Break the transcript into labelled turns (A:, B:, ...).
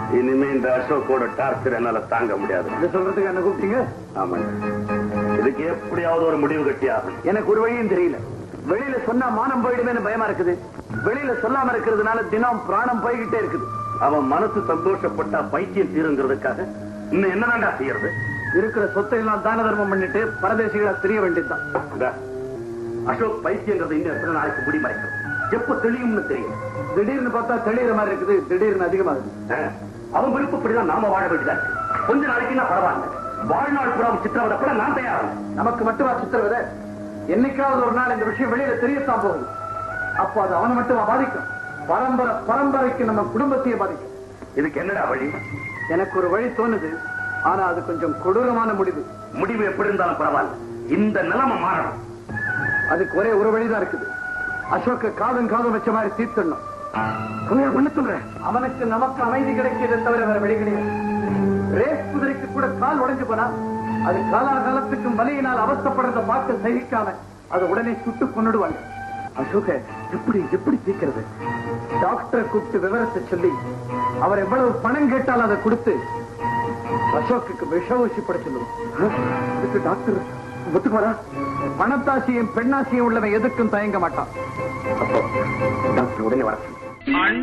A: இனிமே இந்த அசோக்கோட டார்ச்சர் என்னால தாங்க முடியாது
B: இதை சொல்றதுக்கு என்ன கூப்பிட்டீங்க
A: ஆமாங்க இதுக்கு எப்படியாவது ஒரு முடிவு கட்டி ஆகணும்
B: எனக்கு ஒரு வழியும் தெரியல வெளியில சொன்னா மானம் போயிடுமேன்னு பயமா இருக்குது வெளியில சொல்லாம இருக்கிறதுனால தினம் பிராணம் போய்கிட்டே இருக்குது
A: அவன் மனசு சந்தோஷப்பட்டா பைத்தியம் தீருங்கிறதுக்காக இன்னும் என்னதான்டா செய்யறது
B: இருக்கிற சொத்தை எல்லாம் தான தர்மம் பண்ணிட்டு பரதேசிகளா தெரிய வேண்டியதுதான்
A: இந்தா, அசோக் பைத்தியங்கிறது இன்னும் எத்தனை நாளைக்கு முடிமறைக்கும் எப்ப தெளியும்னு தெரியும்
B: திடீர்னு பார்த்தா தெளிகிற மாதிரி இருக்குது திடீர்னு அதிகமாகுது
A: ஆ, அவன் விருப்பப்படிதான் நாம வாழ வேண்டியதா இருக்கு கொஞ்ச நாளைக்குன்னா பரவாயில்ல வாழ்நாள் புறம் சித்திரவதை கூட நான் தயாராகும்
B: நமக்கு மட்டுமா சித்திரவதை என்னைக்காவது ஒரு நாள் இந்த விஷயம் வெளியில தெரியத்தான் போகுது அப்போ அது அவனை மட்டுமா பாதிக்கும் பரம்பரை பரம்பரைக்கு நம்ம குடும்பத்தையே பாதிக்கும்
A: இதுக்கு என்னடா வழி
B: எனக்கு ஒரு வழி தோணுது ஆனா அது கொஞ்சம் கொடூரமான முடிவு
A: முடிவு எப்படி இருந்தாலும் பரவாயில்ல இந்த நிலைமை மாறணும்
B: அதுக்கு ஒரே ஒரு வழிதான் இருக்குது அசோக்க காதம் காதம் வச்ச மாதிரி தீர்த்தணும் உண்மையா பண்ண சொல்றேன் அவனுக்கு நமக்கு அமைதி கிடைக்கிறதை தவிர வேற வழி கிடையாது ரேஸ் குதிரைக்கு கூட கால் உடைஞ்சு போனா அது காலாகாலத்துக்கும் வலியினால் அவஸ்தப்படுறத பார்த்து சகிக்காம அதை உடனே சுட்டு கொன்னுடுவாங்க அசோக எப்படி எப்படி தீக்கிறது டாக்டரை கூப்பிட்டு விவரத்தை சொல்லி அவர் எவ்வளவு பணம் கேட்டாலும் அதை கொடுத்து அசோக்குக்கு விஷ ஊசி போட சொல்லுவோம் இதுக்கு டாக்டர் ஒத்துக்குவாரா பணத்தாசியும் பெண்ணாசியும் உள்ளவன் எதுக்கும் தயங்க மாட்டான் அப்போ டாக்டர் உடனே வர சொல்லு.